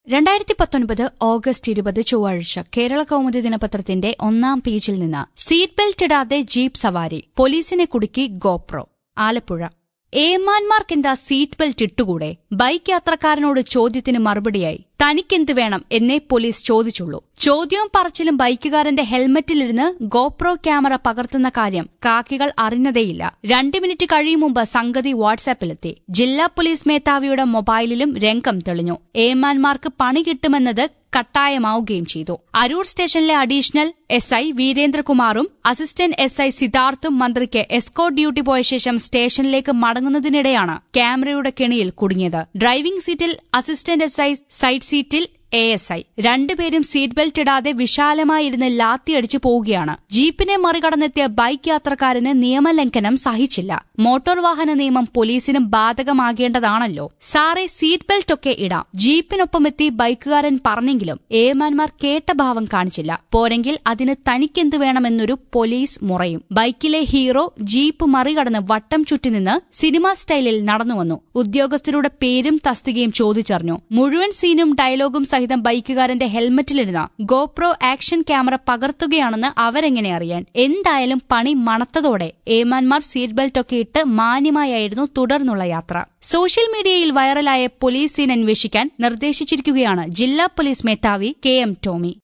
രണ്ടായിരത്തി പത്തൊൻപത് ഓഗസ്റ്റ് ഇരുപത് ചൊവ്വാഴ്ച കേരള കൗമുദി ദിനപത്രത്തിന്റെ ഒന്നാം പേജിൽ നിന്ന് സീറ്റ് ബെൽറ്റ് ഇടാതെ ജീപ്പ് സവാരി പോലീസിനെ കുടുക്കി ഗോപ്രോ ആലപ്പുഴ ഏമാന്മാർക്കെന്താ സീറ്റ് ബെൽറ്റ് ഇട്ടുകൂടെ ബൈക്ക് യാത്രക്കാരനോട് ചോദ്യത്തിന് മറുപടിയായി തനിക്കെന്ത് വേണം എന്നേ പോലീസ് ചോദിച്ചുള്ളൂ ചോദ്യവും പറച്ചിലും ബൈക്കുകാരന്റെ ഹെൽമറ്റിലിരുന്ന് ഗോപ്രോ ക്യാമറ പകർത്തുന്ന കാര്യം കാക്കികൾ അറിഞ്ഞതേയില്ല രണ്ട് മിനിറ്റ് കഴിയും മുമ്പ് സംഗതി വാട്സാപ്പിലെത്തി ജില്ലാ പോലീസ് മേധാവിയുടെ മൊബൈലിലും രംഗം തെളിഞ്ഞു ഏമാന്മാർക്ക് പണി കിട്ടുമെന്നത് കട്ടായമാവുകയും ചെയ്തു അരൂർ സ്റ്റേഷനിലെ അഡീഷണൽ എസ് ഐ വീരേന്ദ്രകുമാറും അസിസ്റ്റന്റ് എസ് ഐ സിദ്ധാർത്ഥും മന്ത്രിക്ക് എസ്കോർട്ട് ഡ്യൂട്ടി പോയ ശേഷം സ്റ്റേഷനിലേക്ക് മടങ്ങുന്നതിനിടെയാണ് ക്യാമറയുടെ കെണിയിൽ കുടുങ്ങിയത് ഡ്രൈവിംഗ് സീറ്റിൽ അസിസ്റ്റന്റ് എസ് ഐ സൈഡ് സീറ്റിൽ എ എസ് ഐ രണ്ടുപേരും സീറ്റ് ബെൽറ്റ് ഇടാതെ വിശാലമായിരുന്ന് ലാത്തിയടിച്ചു പോവുകയാണ് ജീപ്പിനെ മറികടന്നെത്തിയ ബൈക്ക് യാത്രക്കാരന് നിയമലംഘനം സഹിച്ചില്ല മോട്ടോർ വാഹന നിയമം പോലീസിനും ബാധകമാകേണ്ടതാണല്ലോ സാറേ സീറ്റ് ബെൽറ്റ് ഒക്കെ ഇടാം ജീപ്പിനൊപ്പം എത്തി ബൈക്കുകാരൻ പറഞ്ഞെങ്കിലും ഏമാന്മാർ കേട്ട ഭാവം കാണിച്ചില്ല പോരെങ്കിൽ അതിന് തനിക്കെന്തു വേണമെന്നൊരു പോലീസ് മുറയും ബൈക്കിലെ ഹീറോ ജീപ്പ് മറികടന്ന് വട്ടം ചുറ്റി നിന്ന് സിനിമാ സ്റ്റൈലിൽ നടന്നുവന്നു ഉദ്യോഗസ്ഥരുടെ പേരും തസ്തികയും ചോദിച്ചറിഞ്ഞു മുഴുവൻ സീനും ഡയലോഗും സഹിതം ബൈക്കുകാരന്റെ ഹെൽമറ്റിലിരുന്ന ഗോപ്രോ ആക്ഷൻ ക്യാമറ പകർത്തുകയാണെന്ന് അവരെങ്ങനെ അറിയാൻ എന്തായാലും പണി മണത്തതോടെ ഏമാന്മാർ സീറ്റ് ബെൽറ്റ് ഒക്കെ ഇട്ട് മാന്യമായായിരുന്നു തുടർന്നുള്ള യാത്ര സോഷ്യൽ മീഡിയയിൽ വൈറലായ പോലീസ് സീൻ അന്വേഷിക്കാൻ നിർദ്ദേശിച്ചിരിക്കുകയാണ് ജില്ലാ പോലീസ് മേധാവി കെ എം ടോമി